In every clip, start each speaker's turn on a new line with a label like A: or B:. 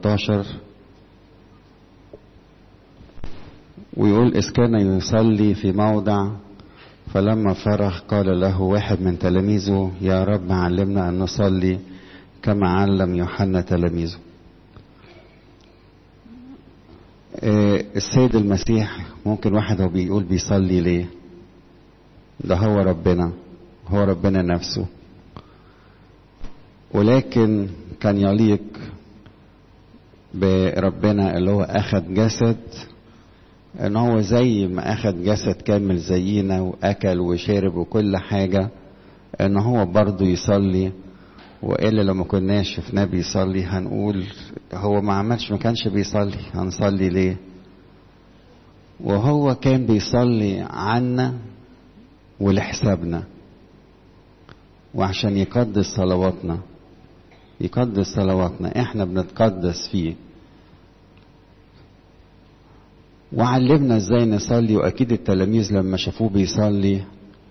A: 13 ويقول إذ كان يصلي في موضع فلما فرغ قال له واحد من تلاميذه يا رب علمنا أن نصلي كما علم يوحنا تلاميذه السيد المسيح ممكن واحد هو بيقول بيصلي ليه ده هو ربنا هو ربنا نفسه ولكن كان يليق بربنا اللي هو اخد جسد ان هو زي ما اخد جسد كامل زينا واكل وشرب وكل حاجة ان هو برضه يصلي والا لو ما كناش شفناه بيصلي هنقول هو ما عملش ما كانش بيصلي هنصلي ليه وهو كان بيصلي عنا ولحسابنا وعشان يقدس صلواتنا يقدس صلواتنا احنا بنتقدس فيه وعلمنا ازاي نصلي واكيد التلاميذ لما شافوه بيصلي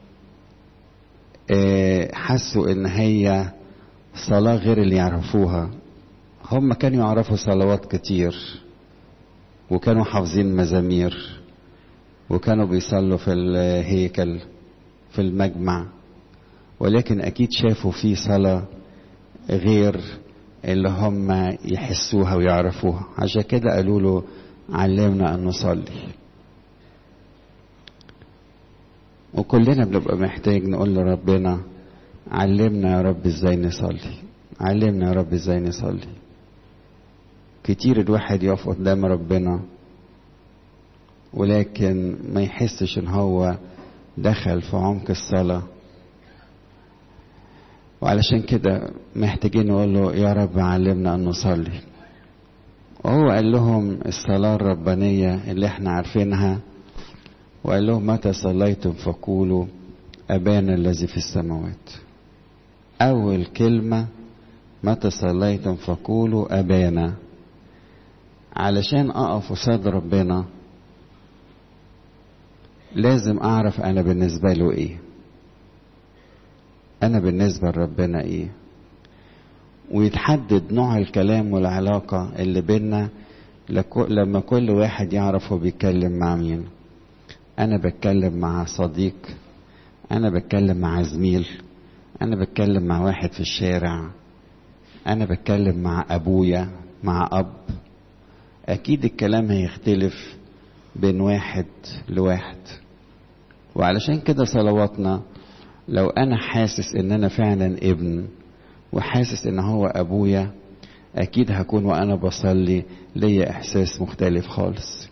A: حسوا ان هي صلاة غير اللي يعرفوها هم كانوا يعرفوا صلوات كتير وكانوا حافظين مزامير وكانوا بيصلوا في الهيكل في المجمع ولكن اكيد شافوا في صلاة غير اللي هم يحسوها ويعرفوها عشان كده قالوا له علمنا ان نصلي وكلنا بنبقى محتاج نقول لربنا علمنا يا رب ازاي نصلي علمنا يا رب ازاي نصلي كتير الواحد يقف قدام ربنا ولكن ما يحسش ان هو دخل في عمق الصلاة وعلشان كده محتاجين نقول له يا رب علمنا ان نصلي وهو قال لهم الصلاة الربانية اللي احنا عارفينها وقال لهم متى صليتم فقولوا أبانا الذي في السماوات أول كلمة متى صليتم فقولوا أبانا علشان أقف قصاد ربنا لازم أعرف أنا بالنسبة له إيه أنا بالنسبة لربنا إيه ويتحدد نوع الكلام والعلاقة اللي بينا لما كل واحد يعرف هو بيتكلم مع مين أنا بتكلم مع صديق أنا بتكلم مع زميل أنا بتكلم مع واحد في الشارع أنا بتكلم مع أبويا مع أب أكيد الكلام هيختلف بين واحد لواحد وعلشان كده صلواتنا لو أنا حاسس إن أنا فعلا ابن وحاسس إن هو أبويا أكيد هكون وأنا بصلي ليا إحساس مختلف خالص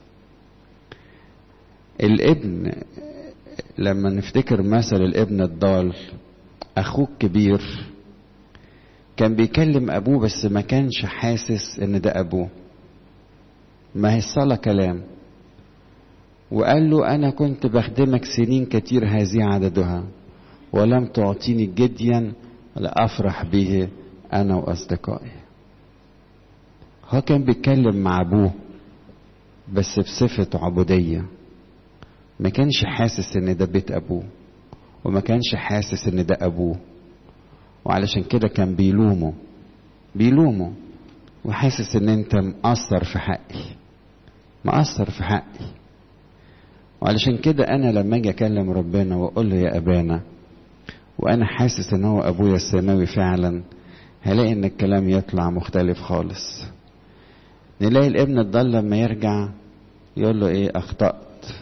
A: الابن لما نفتكر مثل الابن الضال اخوه الكبير كان بيكلم ابوه بس ما كانش حاسس ان ده ابوه ما هي الصلاة كلام وقال له انا كنت بخدمك سنين كتير هذه عددها ولم تعطيني جديا لافرح به انا واصدقائي هو كان بيتكلم مع ابوه بس بصفة عبودية ما كانش حاسس ان ده بيت ابوه وما كانش حاسس ان ده ابوه وعلشان كده كان بيلومه بيلومه وحاسس ان انت مقصر في حقي مقصر في حقي وعلشان كده انا لما اجي اكلم ربنا واقول له يا ابانا وانا حاسس ان هو ابويا السماوي فعلا هلاقي ان الكلام يطلع مختلف خالص نلاقي الابن الضال لما يرجع يقول له ايه اخطأت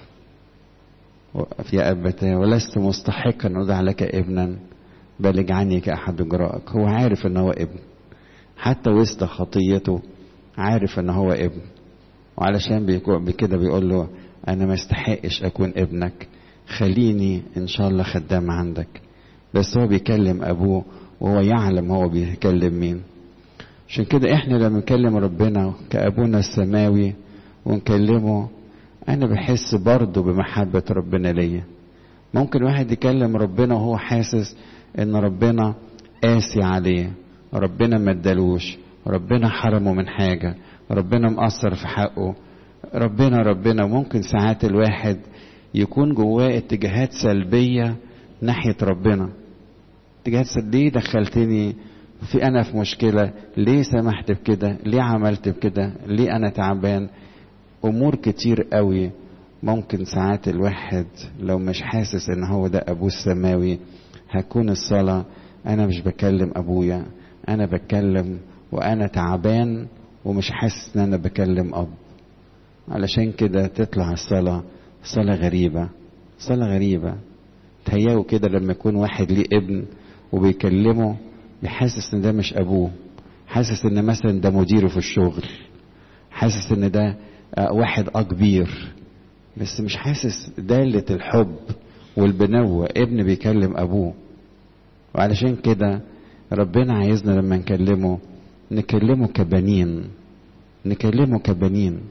A: يا أبتاه ولست مستحقا أن أدع لك ابنا بل اجعلني كأحد جرائك هو عارف أن هو ابن حتى وسط خطيته عارف أن هو ابن وعلشان بكده بيقول له أنا ما استحقش أكون ابنك خليني إن شاء الله خدام عندك بس هو بيكلم أبوه وهو يعلم هو بيكلم مين عشان كده احنا لما نكلم ربنا كأبونا السماوي ونكلمه انا بحس برضه بمحبة ربنا ليا ممكن واحد يكلم ربنا وهو حاسس ان ربنا قاسي عليه ربنا ما ادالوش ربنا حرمه من حاجة ربنا مقصر في حقه ربنا ربنا ممكن ساعات الواحد يكون جواه اتجاهات سلبية ناحية ربنا اتجاهات ليه دخلتني في انا في مشكله ليه سمحت بكده ليه عملت بكده ليه انا تعبان امور كتير قوي ممكن ساعات الواحد لو مش حاسس ان هو ده ابوه السماوي هتكون الصلاه انا مش بكلم ابويا انا بتكلم وانا تعبان ومش حاسس ان انا بكلم اب علشان كده تطلع الصلاه صلاه غريبه صلاه غريبه تهيأوا كده لما يكون واحد ليه ابن وبيكلمه بيحسس ان ده مش ابوه حاسس ان مثلا ده مديره في الشغل حاسس ان ده واحد اه كبير بس مش حاسس دالة الحب والبنوة ابن بيكلم ابوه وعلشان كده ربنا عايزنا لما نكلمه نكلمه كبنين نكلمه كبنين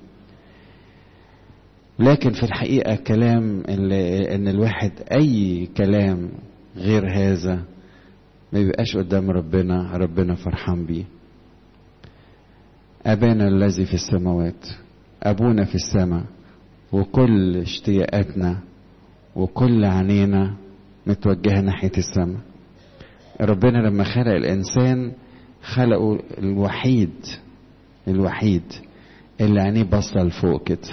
A: لكن في الحقيقة كلام ان الواحد اي كلام غير هذا ما بيبقاش قدام ربنا ربنا فرحان بيه أبانا الذي في السماوات أبونا في السماء وكل اشتياقاتنا وكل عينينا متوجهة ناحية السماء ربنا لما خلق الإنسان خلقه الوحيد الوحيد اللي عينيه باصة لفوق كده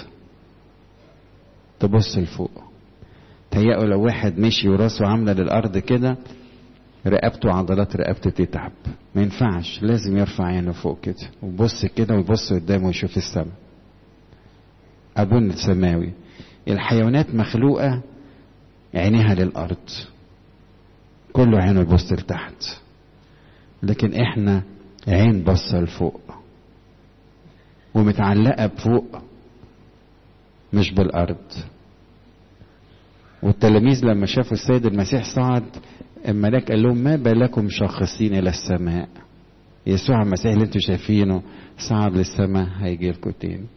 A: تبص لفوق تهيأوا لو واحد مشي وراسه عاملة للأرض كده رقبته عضلات رقبته تتعب ما ينفعش لازم يرفع عينه فوق كده ويبص كده ويبص قدامه ويشوف السماء أبونا السماوي الحيوانات مخلوقة عينيها للأرض كله عينه يبص لتحت لكن احنا عين بصة لفوق ومتعلقة بفوق مش بالأرض والتلاميذ لما شافوا السيد المسيح صعد الملاك قال لهم ما بالكم شاخصين الى السماء يسوع المسيح اللي انتوا شايفينه صعد للسماء هيجي لكم تاني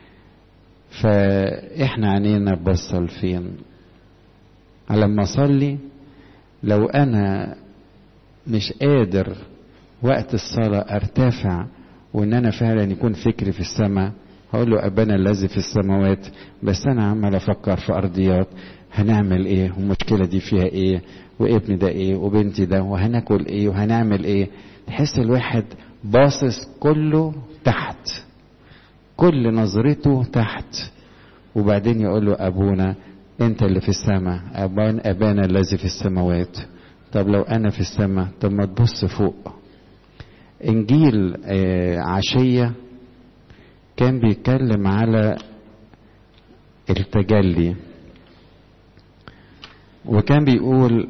A: فاحنا عينينا باصه لفين لما اصلي لو انا مش قادر وقت الصلاه ارتفع وان انا فعلا يكون فكري في السماء هقول له ابانا الذي في السماوات بس انا عمال افكر في ارضيات هنعمل ايه والمشكله دي فيها ايه وابني ده ايه وبنتي ده وهناكل ايه وهنعمل ايه تحس الواحد باصص كله تحت كل نظرته تحت وبعدين يقول له ابونا انت اللي في السماء أبان ابانا الذي في السماوات طب لو انا في السماء طب ما تبص فوق انجيل عشيه كان بيتكلم على التجلي وكان بيقول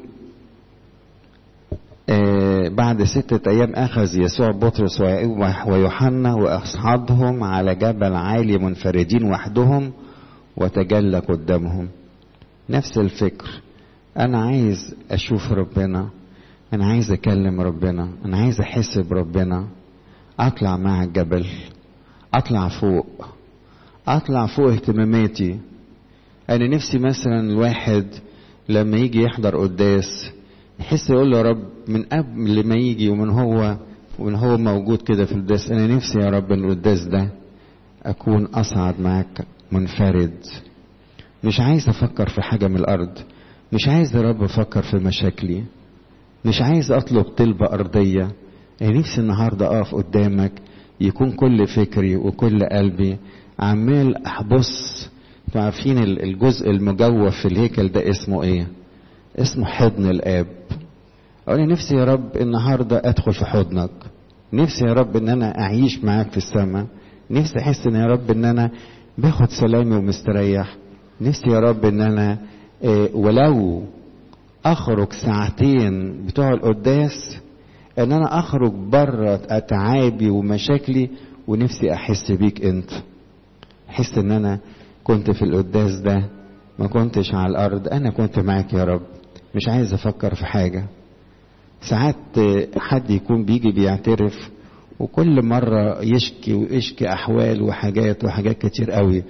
A: آه بعد ستة أيام أخذ يسوع بطرس ويوحنا وأصحابهم على جبل عالي منفردين وحدهم وتجلى قدامهم نفس الفكر أنا عايز أشوف ربنا أنا عايز أكلم ربنا أنا عايز أحس بربنا أطلع مع الجبل أطلع فوق أطلع فوق اهتماماتي أنا نفسي مثلا الواحد لما يجي يحضر قداس يحس يقول له يا رب من قبل ما يجي ومن هو ومن هو موجود كده في القداس انا نفسي يا رب ان القداس ده اكون اصعد معاك منفرد مش عايز افكر في حاجه من الارض مش عايز يا رب افكر في مشاكلي مش عايز اطلب طلبه ارضيه يعني نفسي النهارده اقف قدامك يكون كل فكري وكل قلبي عمال احبص انتوا عارفين الجزء المجوف في الهيكل ده اسمه ايه اسمه حضن الاب اقول نفسي يا رب النهارده ادخل في حضنك نفسي يا رب ان انا اعيش معاك في السماء نفسي احس ان يا رب ان انا باخد سلامي ومستريح نفسي يا رب ان انا إيه ولو اخرج ساعتين بتوع القداس ان انا اخرج بره اتعابي ومشاكلي ونفسي احس بيك انت احس ان انا كنت في القداس ده ما كنتش على الارض انا كنت معاك يا رب مش عايز افكر في حاجه ساعات حد يكون بيجي بيعترف وكل مرة يشكي ويشكي أحوال وحاجات وحاجات كتير قوي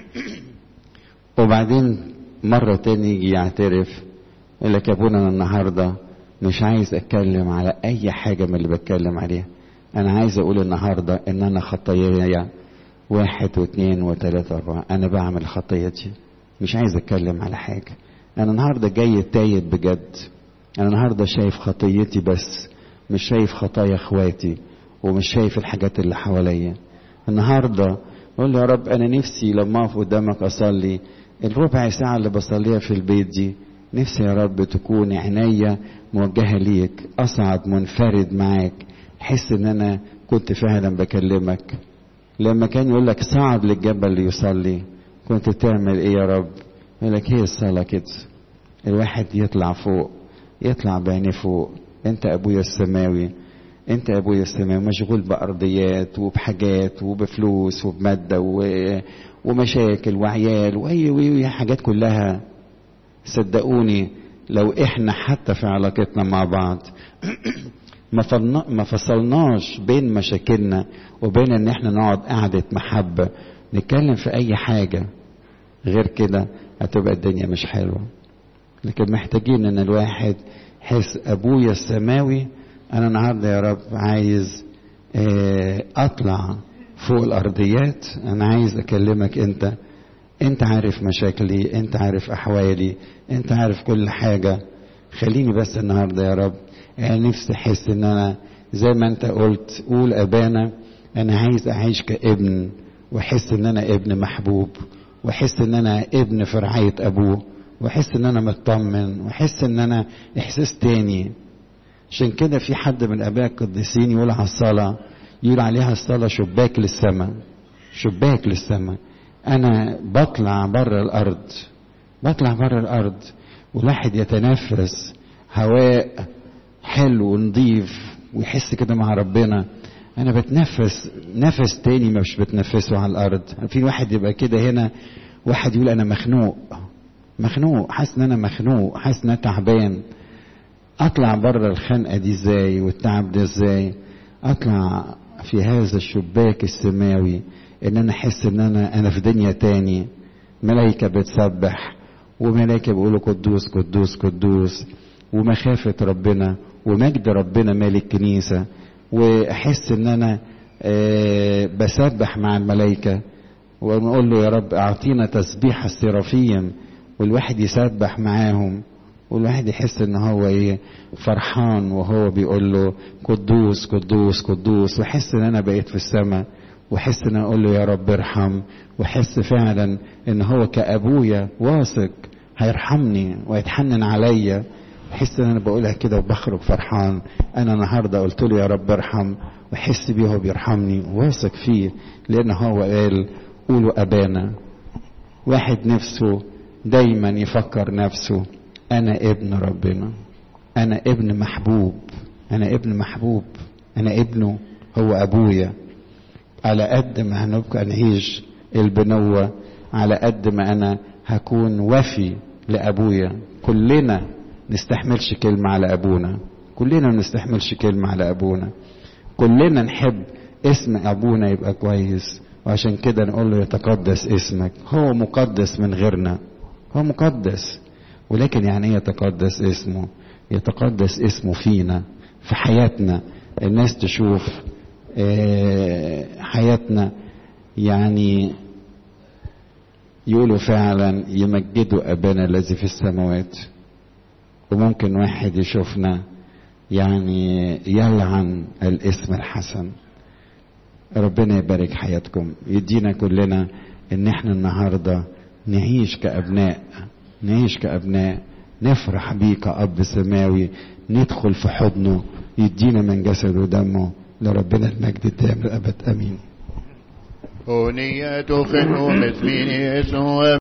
A: وبعدين مرة تاني يجي يعترف يقول لك يا ابونا أنا النهاردة مش عايز أتكلم على أي حاجة من اللي بتكلم عليها أنا عايز أقول النهاردة إن أنا خطاياي واحد واثنين وثلاثة أربعة أنا بعمل خطيتي مش عايز أتكلم على حاجة أنا النهاردة جاي تايب بجد أنا النهاردة شايف خطيتي بس مش شايف خطايا اخواتي ومش شايف الحاجات اللي حواليا النهارده قول يا رب انا نفسي لما اقف قدامك اصلي الربع ساعه اللي بصليها في البيت دي نفسي يا رب تكون عينيا موجهه ليك اصعد منفرد معاك حس ان انا كنت فعلا بكلمك لما كان يقول لك صعد للجبل ليصلي كنت تعمل ايه يا رب يقول لك هي الصلاه كده الواحد يطلع فوق يطلع بعينيه فوق انت ابويا السماوي انت ابويا السماوي مشغول بارضيات وبحاجات وبفلوس وبماده و... ومشاكل وعيال واي واي حاجات كلها صدقوني لو احنا حتى في علاقتنا مع بعض ما, فلنا ما فصلناش بين مشاكلنا وبين ان احنا نقعد قعدة محبة نتكلم في اي حاجة غير كده هتبقى الدنيا مش حلوة لكن محتاجين ان الواحد حس ابويا السماوي انا النهارده يا رب عايز اطلع فوق الارضيات انا عايز اكلمك انت انت عارف مشاكلي انت عارف احوالي انت عارف كل حاجة خليني بس النهارده يا رب انا نفسي احس ان انا زي ما انت قلت قول ابانا انا عايز اعيش كابن واحس ان انا ابن محبوب واحس ان انا ابن في رعاية ابوه واحس ان انا مطمن واحس ان انا احساس تاني عشان كده في حد من اباء القديسين يقول على الصلاة يقول عليها الصلاة شباك للسماء شباك للسماء انا بطلع بره الارض بطلع بره الارض والواحد يتنفس هواء حلو ونظيف ويحس كده مع ربنا انا بتنفس نفس تاني مش بتنفسه على الارض في واحد يبقى كده هنا واحد يقول انا مخنوق مخنوق حاسس ان انا مخنوق حاسس ان انا تعبان اطلع بره الخنقه دي ازاي والتعب ده ازاي اطلع في هذا الشباك السماوي ان انا احس ان انا انا في دنيا تاني ملائكه بتسبح وملائكه بيقولوا قدوس قدوس قدوس ومخافه ربنا ومجد ربنا مالك الكنيسه واحس ان انا أه بسبح مع الملائكه ونقول له يا رب اعطينا تسبيح السرافيم والواحد يسبح معاهم والواحد يحس ان هو ايه فرحان وهو بيقول له قدوس قدوس قدوس ويحس ان انا بقيت في السماء وحس ان اقول له يا رب ارحم وحس فعلا ان هو كابويا واثق هيرحمني ويتحنن عليا احس ان انا بقولها كده وبخرج فرحان انا النهارده قلت له يا رب ارحم واحس بيه هو بيرحمني واثق فيه لان هو قال قولوا ابانا واحد نفسه دايما يفكر نفسه انا ابن ربنا انا ابن محبوب انا ابن محبوب انا ابنه هو ابويا على قد ما هنبقى نعيش البنوة على قد ما انا هكون وفي لابويا كلنا نستحملش كلمة على ابونا كلنا ما نستحملش كلمة على ابونا كلنا نحب اسم ابونا يبقى كويس وعشان كده نقول له يتقدس اسمك هو مقدس من غيرنا هو مقدس ولكن يعني ايه يتقدس اسمه يتقدس اسمه فينا في حياتنا الناس تشوف حياتنا يعني يقولوا فعلا يمجدوا ابانا الذي في السماوات وممكن واحد يشوفنا يعني يلعن الاسم الحسن ربنا يبارك حياتكم يدينا كلنا ان احنا النهارده نعيش كابناء نعيش كابناء نفرح بيه كاب سماوي ندخل في حضنه يدينا من جسده ودمه لربنا المجد الدائم للابد امين
B: أغنية خنو مثمين يسوع